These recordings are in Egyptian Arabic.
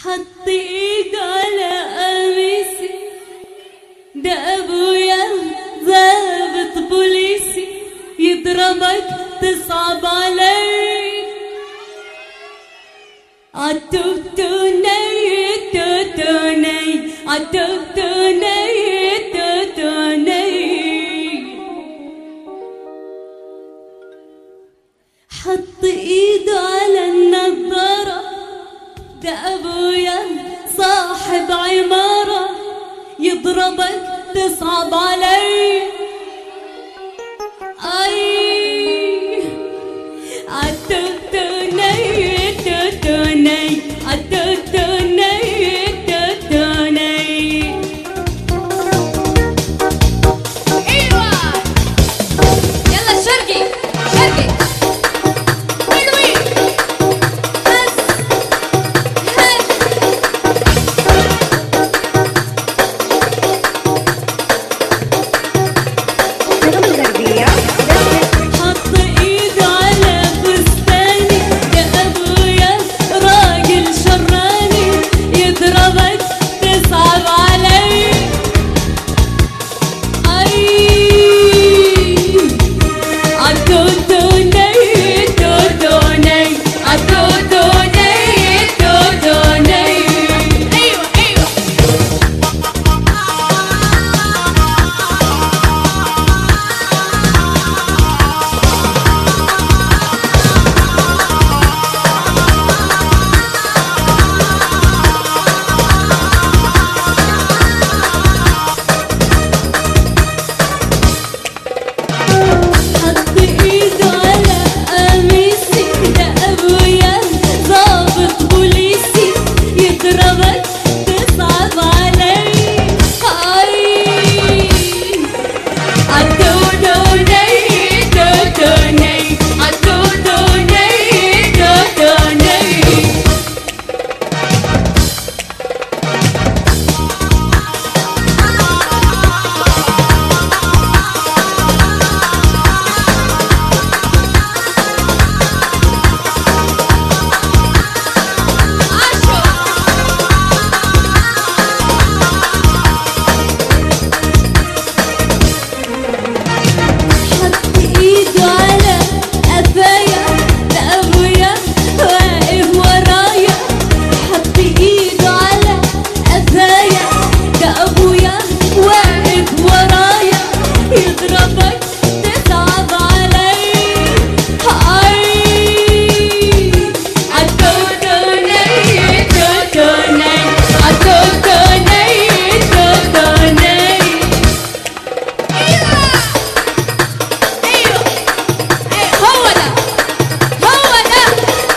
حط ايده على قميصي ده ابويا ضابط بوليسي يضربك تصعب علي عالتوتوني توتوني عالتوتوني توتوني حط ايده على النظارة ده ابويا صاحب عمارة يضربك تصعب علي اي عالتوتوني توتوني عالتوتوني توتوني ايوه يلا شرقي شرقي حلوين هز هز النغمة الغربية حط ايده على فستاني يا ابويا راجل شراني يضربك تصعب علي اي عالتوتوني توتوني عالتوتوني توتوني ايوه ايوه حط ايده على قميصي ده ابويا ضابط بوليسي يضربك تصعب علي اي عالتوتوني توتوني عالتوتوني توتوني عاشو حط ايده على قفايا ده ابويا واقف ورايا حط ايده على قفايا ده ابويا واقف ورايا يضربك تصعب علي اي عالتوتوني توتوني عالتوتوني توتوني ايوه ايوه ايوه هو ده هو ده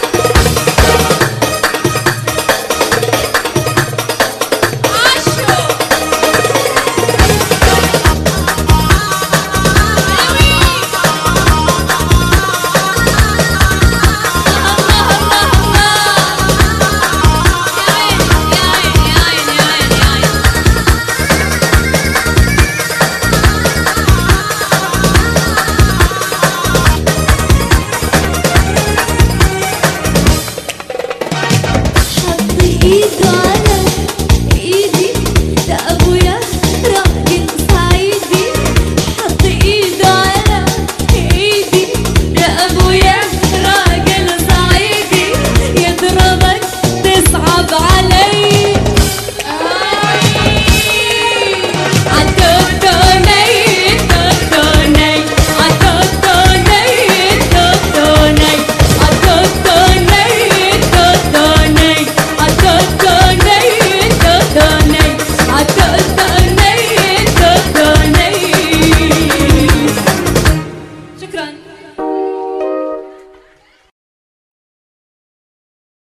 عاشو حط ايده على